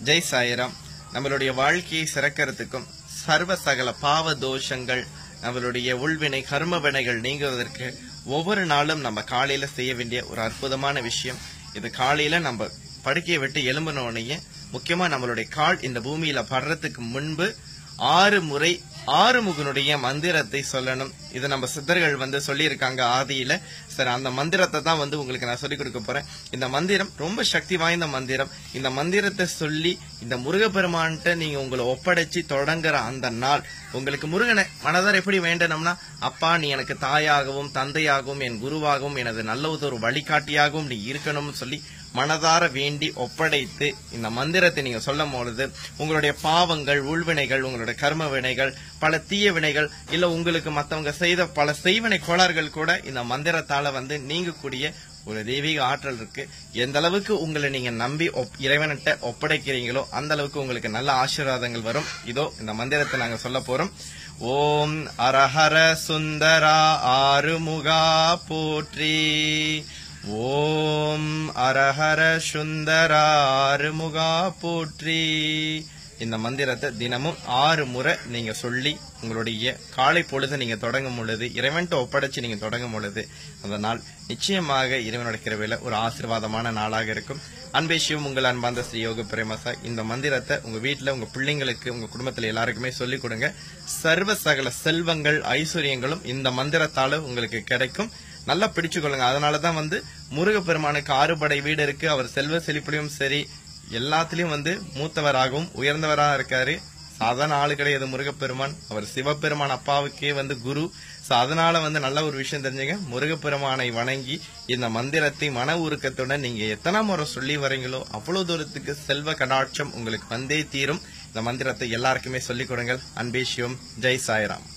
ஜெய் சாயிராம் நம்மளுடைய வாழ்க்கையை சிறக்கிறதுக்கும் சர்வ சகல பாவ தோஷங்கள் நம்மளுடைய உள்வினை கர்ம வினைகள் நீங்குவதற்கு ஒவ்வொரு நாளும் நம்ம காலையில செய்ய வேண்டிய ஒரு அற்புதமான விஷயம் இது காலையில நம்ம படுக்கையை விட்டு எழும்பின உடனே முக்கியமா நம்மளுடைய கால் இந்த பூமியில படுறதுக்கு முன்பு ஆறு முறை ஆறுமுகனுடைய மந்திரத்தை சொல்லணும் இது நம்ம சித்தர்கள் வந்து சொல்லியிருக்காங்க ஆதியில சரி அந்த மந்திரத்தை தான் வந்து உங்களுக்கு நான் சொல்லிக் கொடுக்க போறேன் இந்த மந்திரம் ரொம்ப சக்தி வாய்ந்த மந்திரம் இந்த மந்திரத்தை சொல்லி இந்த முருகப்பெருமான்கிட்ட நீங்க உங்களை ஒப்படைச்சு தொடங்குற அந்த நாள் உங்களுக்கு முருகனை மனதார எப்படி வேண்டணும்னா அப்பா நீ எனக்கு தாயாகவும் தந்தையாகவும் என் குருவாகவும் எனது நல்ல ஒரு வழிகாட்டியாகவும் நீ இருக்கணும்னு சொல்லி மனதார வேண்டி ஒப்படைத்து இந்த மந்திரத்தை நீங்க சொல்லும் பொழுது உங்களுடைய பாவங்கள் உள்வினைகள் உங்களுடைய கர்ம வினைகள் பல தீய வினைகள் இல்ல உங்களுக்கு மத்தவங்க செய்த பல செய்வினை கோளாறுகள் கூட இந்த மந்திரத்தால வந்து நீங்கக்கூடிய ஒரு தெய்வீக ஆற்றல் இருக்கு எந்த அளவுக்கு உங்களை நீங்க நம்பி ஒப்- இறைவன்கிட்ட ஒப்படைக்கிறீங்களோ அந்த அளவுக்கு உங்களுக்கு நல்ல ஆசீர்வாதங்கள் வரும் இதோ இந்த மந்திரத்தை நாங்க சொல்ல போறோம் ஓம் அரஹர சுந்தரா ஆறுமுகா போற்றி ஓம் அரஹர சுந்தரா ஆறுமுகா போற்றி இந்த மந்திரத்தை தினமும் ஆறு முறை நீங்க சொல்லி உங்களுடைய காலை பொழுது நீங்க தொடங்கும் பொழுது இறைவன்ட்ட ஒப்படைச்சு நீங்க தொடங்கும் பொழுது அந்த நாள் நிச்சயமாக இறைவனோட கிருபையில ஒரு ஆசீர்வாதமான நாளாக இருக்கும் அன்பே சிவம் உங்கள் அன்பாந்த ஸ்ரீ யோக பிரேமசா இந்த மந்திரத்தை உங்க வீட்டுல உங்க பிள்ளைங்களுக்கு உங்க குடும்பத்துல எல்லாருக்குமே சொல்லிக் கொடுங்க சர்வ சகல செல்வங்கள் ஐஸ்வர்யங்களும் இந்த மந்திரத்தால உங்களுக்கு கிடைக்கும் நல்லா பிடிச்சுக்கொள்ளுங்க அதனாலதான் வந்து முருகப்பெருமானுக்கு ஆறுபடை வீடு இருக்கு அவர் செல்வ செழிப்புலையும் சரி எல்லாத்துலயும் வந்து மூத்தவராகவும் உயர்ந்தவராக இருக்காரு சாதாரண ஆளு கிடையாது முருகப்பெருமான் அவர் சிவபெருமான் அப்பாவுக்கே வந்து குரு சோ அதனால வந்து நல்ல ஒரு விஷயம் தெரிஞ்சுங்க முருகப்பெருமானை வணங்கி இந்த மந்திரத்தை மன உருக்கத்துடன் நீங்க எத்தனை முறை சொல்லி வரீங்களோ அவ்வளவு தூரத்துக்கு செல்வ கடாட்சம் உங்களுக்கு வந்தே தீரும் இந்த மந்திரத்தை எல்லாருக்குமே சொல்லிக் கொடுங்கள் அன்பே சிவம் ஜெய் சாய்ராம்